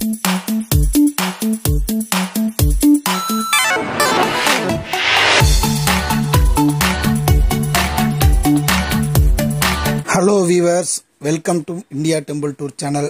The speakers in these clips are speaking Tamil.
hello viewers welcome to India temple tour channel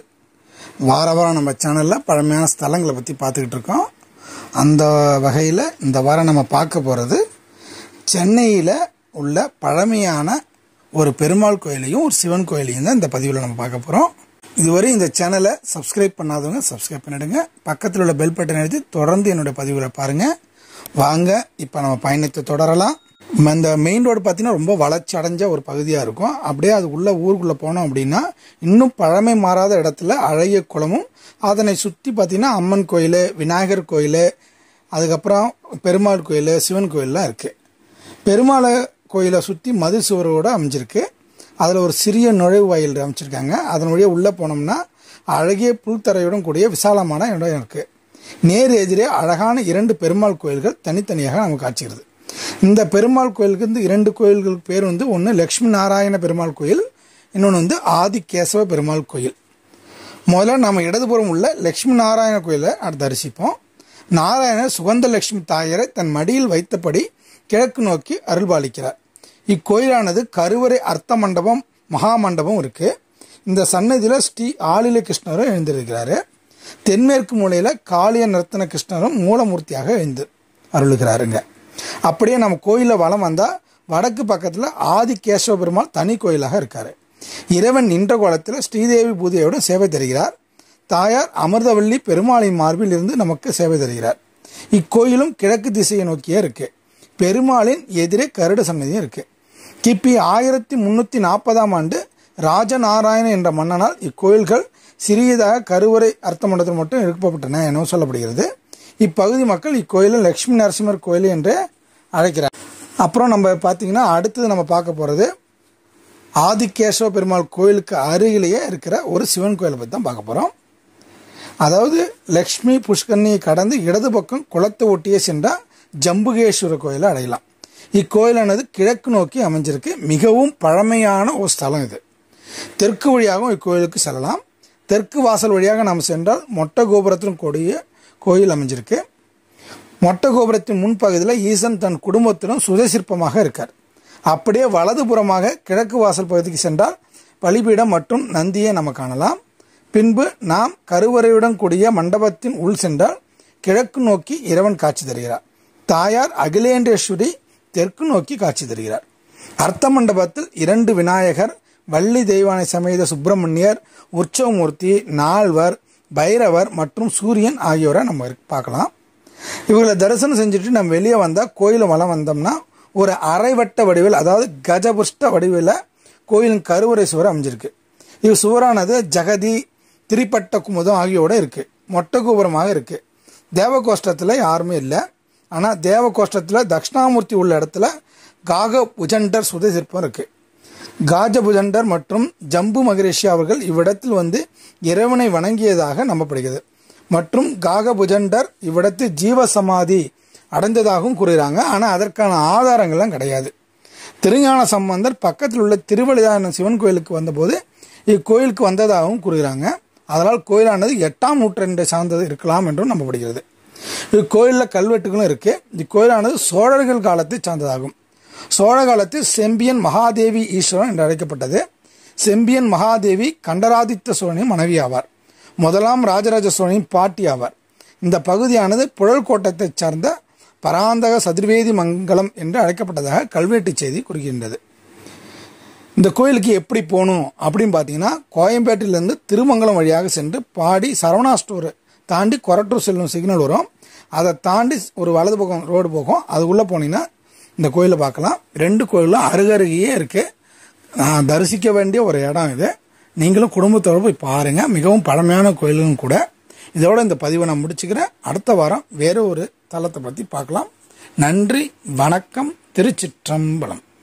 வார வாரம் நம்ம சேனலில் பழமையான ஸ்தலங்களை பற்றி பார்த்துக்கிட்டு இருக்கோம் அந்த வகையில் இந்த வாரம் நம்ம பார்க்க போகிறது சென்னையில் உள்ள பழமையான ஒரு பெருமாள் கோயிலையும் ஒரு சிவன் கோயிலையும் தான் இந்த பதிவில் நம்ம பார்க்க போகிறோம் இதுவரை இந்த சேனலை சப்ஸ்கிரைப் பண்ணாதவங்க சப்ஸ்கிரைப் பண்ணிடுங்க பக்கத்தில் உள்ள பெல் பட்டன் எழுதி தொடர்ந்து என்னுடைய பதிவுகளை பாருங்கள் வாங்க இப்போ நம்ம பயணத்தை தொடரலாம் ம- இந்த மெயின் ரோடு பார்த்தீங்கன்னா ரொம்ப வளர்ச்சி அடைஞ்ச ஒரு பகுதியாக இருக்கும் அப்படியே அது உள்ள ஊருக்குள்ளே போனோம் அப்படின்னா இன்னும் பழமை மாறாத இடத்துல அழகிய குளமும் அதனை சுற்றி பார்த்தீங்கன்னா அம்மன் கோயில் விநாயகர் கோயில் அதுக்கப்புறம் பெருமாள் கோயில் சிவன் கோயிலெலாம் இருக்குது பெருமாளை கோயிலை சுற்றி மதில் சுவரோடு அமைஞ்சிருக்கு அதில் ஒரு சிறிய நுழைவு வாயில் அமைச்சிருக்காங்க அதன் வழியாக உள்ளே போனோம்னா அழகிய புல்தரையுடன் கூடிய விசாலமான இடம் இருக்குது நேர் எதிரே அழகான இரண்டு பெருமாள் கோயில்கள் தனித்தனியாக நமக்கு காட்சிக்கிறது இந்த பெருமாள் கோயிலுக்கு வந்து இரண்டு கோயில்களுக்கு பேர் வந்து ஒன்று லக்ஷ்மி நாராயண பெருமாள் கோயில் இன்னொன்று வந்து ஆதிகேசவ பெருமாள் கோயில் முதல்ல நம்ம இடதுபுறம் உள்ள லட்சுமி நாராயண கோயிலை அடுத்து தரிசிப்போம் நாராயணர் சுகந்த லட்சுமி தாயரை தன் மடியில் வைத்தபடி கிழக்கு நோக்கி அருள்பாலிக்கிறார் இக்கோயிலானது கருவறை அர்த்த மண்டபம் மகா மண்டபம் இருக்கு இந்த சன்னதியில் ஸ்ரீ ஆலில கிருஷ்ணரும் எழுந்திருக்கிறாரு தென்மேற்கு மூலையில் காளிய நர்த்தன கிருஷ்ணரும் மூலமூர்த்தியாக எழுந்து அருளுகிறாருங்க அப்படியே நம்ம கோயிலில் வலம் வந்தால் வடக்கு பக்கத்தில் ஆதி கேசவ பெருமாள் தனி கோயிலாக இருக்காரு இறைவன் நின்ற கோலத்தில் ஸ்ரீதேவி பூதையோடு சேவை தருகிறார் தாயார் அமிர்தவள்ளி பெருமாளின் மார்பில் இருந்து நமக்கு சேவை தருகிறார் இக்கோயிலும் கிழக்கு திசையை நோக்கியே இருக்கு பெருமாளின் எதிரே கருட சன்னதியும் இருக்கு கிபி ஆயிரத்தி முன்னூற்றி நாற்பதாம் ஆண்டு ராஜநாராயணன் என்ற மன்னனால் இக்கோயில்கள் சிறியதாக கருவறை அர்த்த மண்டலத்தில் மட்டும் எழுப்பப்பட்டன என சொல்லப்படுகிறது இப்பகுதி மக்கள் இக்கோயிலை லட்சுமி நரசிம்மர் கோயில் என்று அழைக்கிறார் அப்புறம் நம்ம பார்த்தீங்கன்னா அடுத்தது நம்ம பார்க்க போகிறது ஆதிகேசவ பெருமாள் கோயிலுக்கு அருகிலேயே இருக்கிற ஒரு சிவன் கோயிலை பற்றி தான் பார்க்க போகிறோம் அதாவது லக்ஷ்மி புஷ்கரணியை கடந்து இடது பக்கம் குளத்தை ஒட்டியே சென்றால் ஜம்புகேஸ்வரர் கோயிலை அடையலாம் இக்கோயிலானது கிழக்கு நோக்கி அமைஞ்சிருக்கு மிகவும் பழமையான ஒரு ஸ்தலம் இது தெற்கு வழியாகவும் இக்கோயிலுக்கு செல்லலாம் தெற்கு வாசல் வழியாக நாம் சென்றால் மொட்டை கோபுரத்திலும் கூடிய கோயில் அமைஞ்சிருக்கு மொட்டை கோபுரத்தின் முன்பகுதியில் ஈசன் தன் குடும்பத்திலும் சுதசிற்பமாக இருக்கார் அப்படியே வலதுபுறமாக கிழக்கு வாசல் பகுதிக்கு சென்றால் பலிபீடம் மற்றும் நந்தியை நம்ம காணலாம் பின்பு நாம் கருவறையுடன் கூடிய மண்டபத்தின் உள் சென்றால் கிழக்கு நோக்கி இறைவன் காட்சி தருகிறார் தாயார் அகிலேண்டேஸ்வரி தெற்கு நோக்கி காட்சி தருகிறார் அர்த்த மண்டபத்தில் இரண்டு விநாயகர் வள்ளி தெய்வானை சமேத சுப்பிரமணியர் உற்சவமூர்த்தி நால்வர் பைரவர் மற்றும் சூரியன் ஆகியோரை நம்ம பார்க்கலாம் இவங்களை தரிசனம் செஞ்சுட்டு நம்ம வெளியே வந்தால் கோயிலும் வளம் வந்தோம்னா ஒரு அரைவட்ட வடிவில் அதாவது கஜபுஷ்ட வடிவில் கோயிலின் கருவறை சுவர் அமைஞ்சிருக்கு இது சுவரானது ஜெகதி திரிப்பட்ட குமுதம் ஆகியோட இருக்கு மொட்டை கோபுரமாக இருக்கு தேவகோஷ்டத்தில் யாருமே இல்லை ஆனால் தேவகோஷ்டத்தில் தட்சிணாமூர்த்தி உள்ள இடத்துல காக புஜண்டர் சுதை சிற்பம் இருக்கு காஜபுஜண்டர் மற்றும் ஜம்பு மகரிஷி அவர்கள் இவ்விடத்தில் வந்து இறைவனை வணங்கியதாக நம்பப்படுகிறது மற்றும் காகபுஜண்டர் இவ்விடத்தில் ஜீவசமாதி அடைந்ததாகவும் கூறுகிறாங்க ஆனால் அதற்கான ஆதாரங்கள்லாம் கிடையாது திருஞான சம்பந்தர் பக்கத்தில் உள்ள திருவள்ளிதான சிவன் கோயிலுக்கு வந்தபோது இக்கோயிலுக்கு வந்ததாகவும் கூறுகிறாங்க அதனால் கோயிலானது எட்டாம் நூற்றாண்டை சார்ந்தது இருக்கலாம் என்றும் நம்பப்படுகிறது இக்கோயிலில் கல்வெட்டுகளும் இருக்கு இக்கோயிலானது சோழர்கள் காலத்தை சார்ந்ததாகும் சோழ காலத்தில் செம்பியன் மகாதேவி ஈஸ்வரன் என்று அழைக்கப்பட்டது செம்பியன் மகாதேவி கண்டராதித்த சோழனின் மனைவி ஆவார் முதலாம் ராஜராஜ சோழனின் பாட்டி ஆவார் இந்த பகுதியானது புழல் சார்ந்த பராந்தக சதுர்வேதி மங்கலம் என்று அழைக்கப்பட்டதாக கல்வெட்டு செய்தி குறிக்கின்றது இந்த கோயிலுக்கு எப்படி போகணும் அப்படின்னு பார்த்தீங்கன்னா கோயம்பேட்டிலேருந்து திருமங்கலம் வழியாக சென்று பாடி சரவணா ஸ்டோர் தாண்டி கொரட்டூர் செல்லும் சிக்னல் வரும் அதை தாண்டி ஒரு வலது பக்கம் ரோடு போகும் அது உள்ளே போனீங்கன்னா இந்த கோயிலை பார்க்கலாம் ரெண்டு கோயிலும் அருகருகையே இருக்குது நான் தரிசிக்க வேண்டிய ஒரு இடம் இது நீங்களும் குடும்பத்தோடு போய் பாருங்கள் மிகவும் பழமையான கோயிலும் கூட இதோட இந்த பதிவை நான் முடிச்சுக்கிறேன் அடுத்த வாரம் வேறு ஒரு தலத்தை பற்றி பார்க்கலாம் நன்றி வணக்கம் திருச்சிற்றம்பலம்